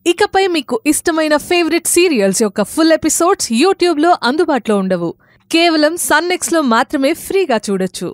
ఇకపై మీకు ఇష్టమైన ఫేవరెట్ సీరియల్స్ యొక్క ఫుల్ ఎపిసోడ్స్ యూట్యూబ్లో అందుబాటులో ఉండవు కేవలం సన్నెక్స్లో మాత్రమే ఫ్రీగా చూడొచ్చు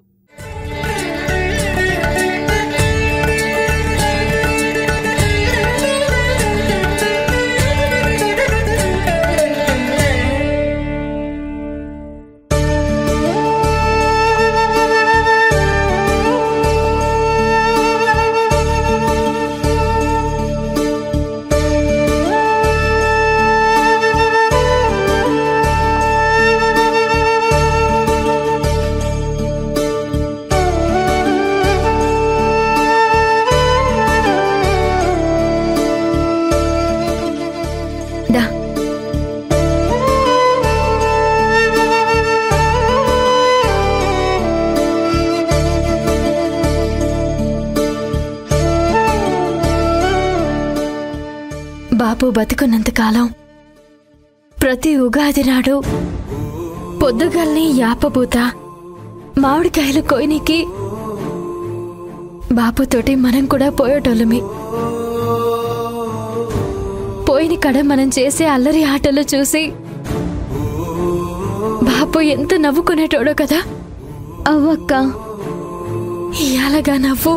దా బాబు బతుకున్నంతకాలం ప్రతి ఉగాది నాడు పొద్దుగల్ని యాపబూత మామిడికాయలు కోయినికి బాబుతోటి మనం కూడా పోయేటోళ్ళమి పోయిన కడ మనం చేసే అల్లరి ఆటలు చూసి బాపు ఎంత నవ్వుకునేటోడో కదా అవ్వక్క ఇయాలగా నవ్వు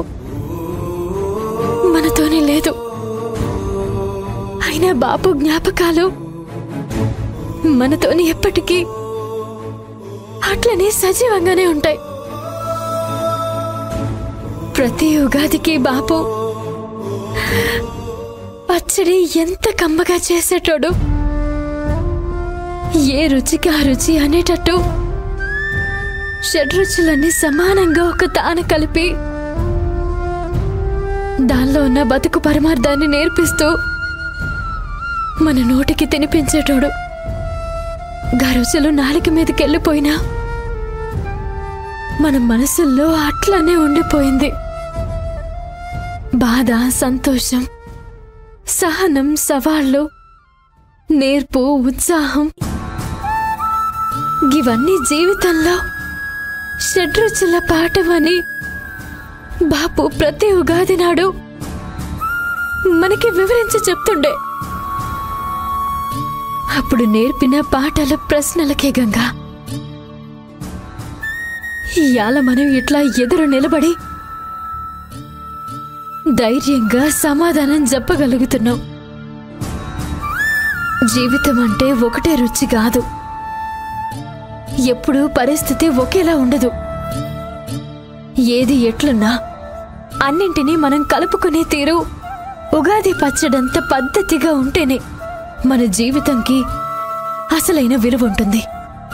మనతోనే లేదు అయినా బాపు జ్ఞాపకాలు మనతోని ఎప్పటికీ అట్లనే సజీవంగానే ఉంటాయి ప్రతి ఉగాదికి బాపు పచ్చడి ఎంత కమ్మగా చేసేటోడు ఏ రుచికి ఆ రుచి అనేటట్టు షడ్రుచులన్నీ సమానంగా ఒక తాన కలిపి దానిలో ఉన్న బతుకు పరమార్థాన్ని నేర్పిస్తూ మన నోటికి తినిపించేటోడు గా రుచులు నాలుక మీదకి వెళ్ళిపోయినా మన మనసుల్లో అట్లానే ఉండిపోయింది బాధ సంతోషం సహనం సవాళ్ళు నేర్పు ఉత్సాహం ఇవన్నీ జీవితంలో షడ్రుచుల పాఠమని బాపు ప్రతి ఉగాది నాడు మనకి వివరించి చెప్తుండే అప్పుడు నేర్పిన పాటల ప్రశ్నలకే గంగా ఇవాళ మనం ఇట్లా ఎదురు నిలబడి ధైర్యంగా సమాధానం చెప్పగలుగుతున్నాం జీవితం అంటే ఒకటే రుచి కాదు ఎప్పుడూ పరిస్థితి ఒకేలా ఉండదు ఏది ఎట్లున్నా అన్నింటినీ మనం కలుపుకునే తీరు ఉగాది పచ్చడంత పద్ధతిగా ఉంటేనే మన జీవితంకి అసలైన విలువ ఉంటుంది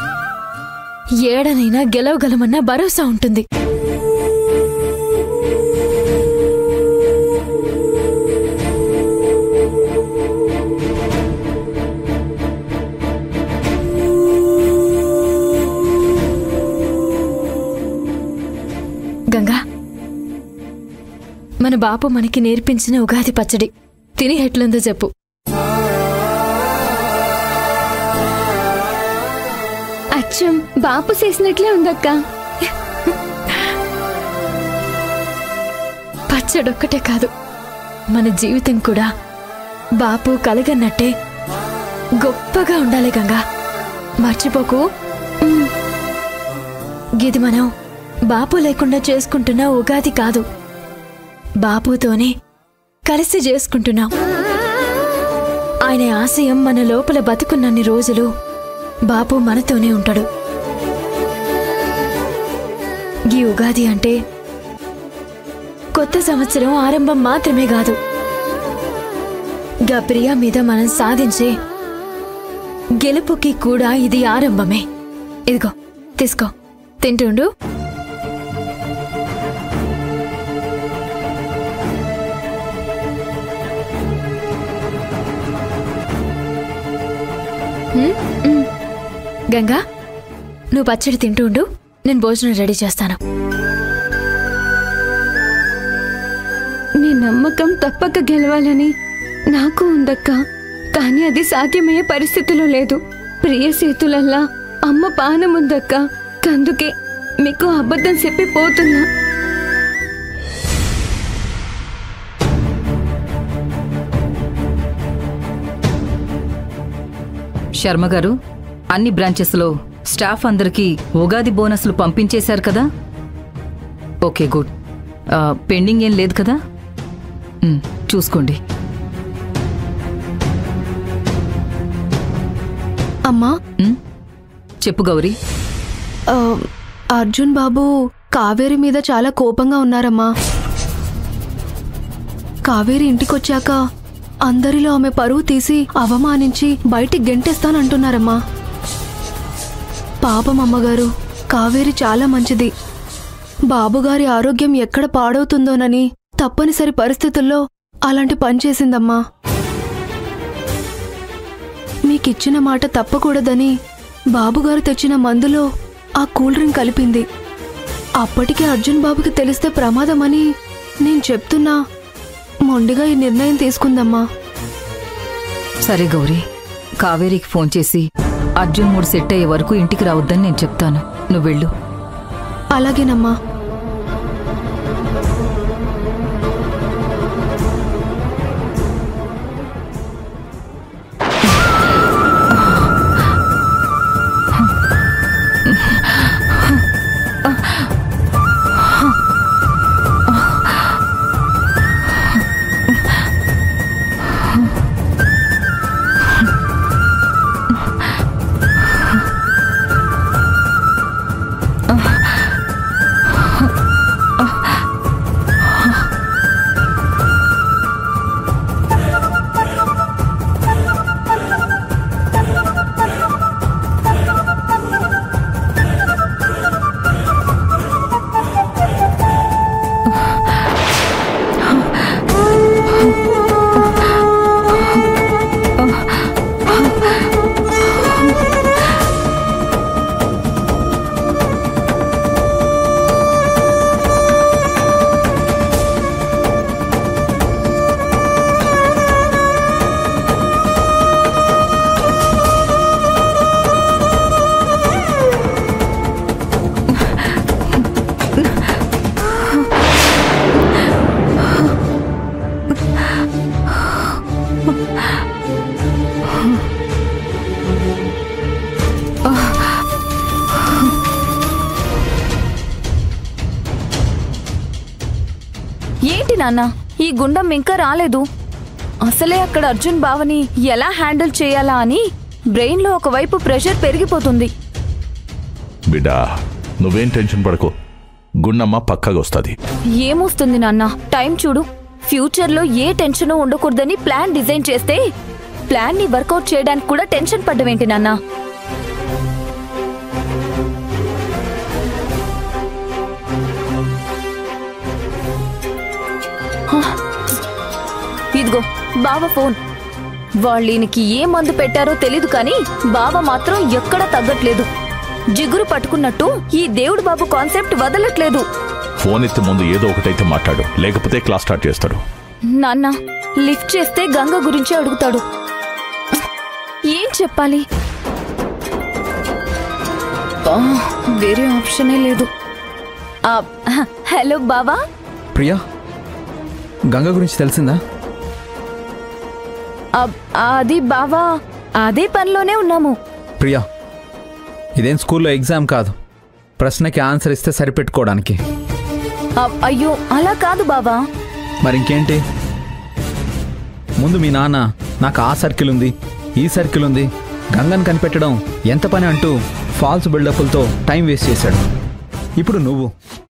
ఏడనైనా గెలవగలమన్న భరోసా ఉంటుంది గంగా మన బాపు మనకి నేర్పించిన ఉగాది పచ్చడి తిని ఎట్లుందో చెప్పు అచ్చం బాపు చేసినట్లే ఉందక్క పచ్చడొక్కటే కాదు మన జీవితం కూడా బాపు కలగన్నట్టే గొప్పగా ఉండాలి గంగా మర్చిపోకు ఉమ్. గిది మనం బాపు లేకుండా చేసుకుంటున్న ఉగాది కాదు బాపుతోనే కలిసి చేసుకుంటున్నాం ఆయన ఆశయం మన లోపల బతుకున్నన్ని రోజులు బాపు మనతోనే ఉంటాడు ఈ ఉగాది అంటే కొత్త సంవత్సరం ఆరంభం మాత్రమే కాదు గా ప్రియా మీద మనం సాధించే గెలుపుకి కూడా ఇది ఆరంభమే ఇదిగో తీసుకో తింటుండు హ్మ్? హ్మ్. గంగా నువ్వు పచ్చడి తింటూ ఉండు నేను భోజనం రెడీ చేస్తాను నీ నమ్మకం తప్పక గెలవాలని నాకు ఉందక్క కానీ అది సాధ్యమయ్యే పరిస్థితిలో లేదు ప్రియ సేతులల్లా అమ్మ పానం ఉందక్క కందుకే మీకు అబద్ధం చెప్పి పోతున్నా శర్మ గారు అన్ని బ్రాంచెస్లో స్టాఫ్ అందరికీ ఉగాది బోనస్లు పంపించేశారు కదా ఓకే గుడ్ ఆ, పెండింగ్ ఏం లేదు కదా ఉమ్, చూసుకోండి అమ్మా ఉమ్, చెప్పు గౌరీ ఆ, అర్జున్ బాబు కావేరి మీద చాలా కోపంగా ఉన్నారమ్మా కావేరి ఇంటికొచ్చాక అందరిలో ఆమె పరువు తీసి అవమానించి బయటికి గెంటేస్తానంటున్నారమ్మా పాపం అమ్మగారు కావేరి చాలా మంచిది బాబుగారి ఆరోగ్యం ఎక్కడ పాడవుతుందోనని తప్పనిసరి పరిస్థితుల్లో అలాంటి పని చేసిందమ్మా మీకిచ్చిన మాట తప్పకూడదని బాబుగారు తెచ్చిన మందులో ఆ కూల్ డ్రింక్ కలిపింది అప్పటికే అర్జున్ బాబుకి తెలిస్తే ప్రమాదమని నేను చెప్తున్నా మొండిగా ఈ నిర్ణయం తీసుకుందమ్మా సరే గౌరీ కావేరికి ఫోన్ చేసి అర్జున్ మూడు సెట్ అయ్యే వరకు ఇంటికి రావద్దని నేను చెప్తాను నువ్వు వెళ్ళు అలాగేనమ్మా ఏంటి నాన్న ఈ గుండం ఇంకా రాలేదు అసలే అక్కడ అర్జున్ బావని ఎలా హ్యాండిల్ చేయాలా అని బ్రెయిన్లో ఒకవైపు ప్రెషర్ పెరిగిపోతుంది బిడ్డా నువ్వేం టెన్షన్ పడకు గుండమ్మ పక్కగా వస్తుంది ఏమొస్తుంది నాన్న టైం చూడు ఫ్యూచర్లో ఏ టెన్షన్ ఉండకూడదని ప్లాన్ డిజైన్ చేస్తే ప్లాన్ ని వర్కౌట్ చేయడానికి కూడా టెన్షన్ పడ్డమేంటి నాన్న హ, ఇదిగో బావ ఫోన్ వాళ్ళు ఈయనకి ఏ మందు పెట్టారో తెలీదు కానీ బావ మాత్రం ఎక్కడా తగ్గట్లేదు జిగురు పట్టుకున్నట్టు ఈ దేవుడు బాబు కాన్సెప్ట్ వదలట్లేదు ఫోన్ ఎత్తి ముందు ఏదో ఒకటైతే మాట్లాడు లేకపోతే క్లాస్ స్టార్ట్ చేస్తాడు నాన్న లిఫ్ట్ చేస్తే గంగ గురించి అడుగుతాడు ఏం చెప్పాలి ఆ, వేరే ఆప్షనే లేదు ఆ, హలో బావా ప్రియా గంగ గురించి తెలిసిందా ఆ, అది బావా అదే పనిలోనే ఉన్నాము ప్రియా ఇదేం స్కూల్లో ఎగ్జామ్ కాదు ప్రశ్నకి ఆన్సర్ ఇస్తే సరిపెట్టుకోవడానికి ఆ, అయ్యో అలా కాదు బావా మరి ఇంకేంటి ముందు మీ నాన్న నాకు ఆ సర్కిల్ ఉంది ఈ సర్కిల్ ఉంది గంగను కనిపెట్టడం ఎంత పని అంటూ ఫాల్స్ బిల్డప్లతో టైం వేస్ట్ చేశాడు ఇప్పుడు నువ్వు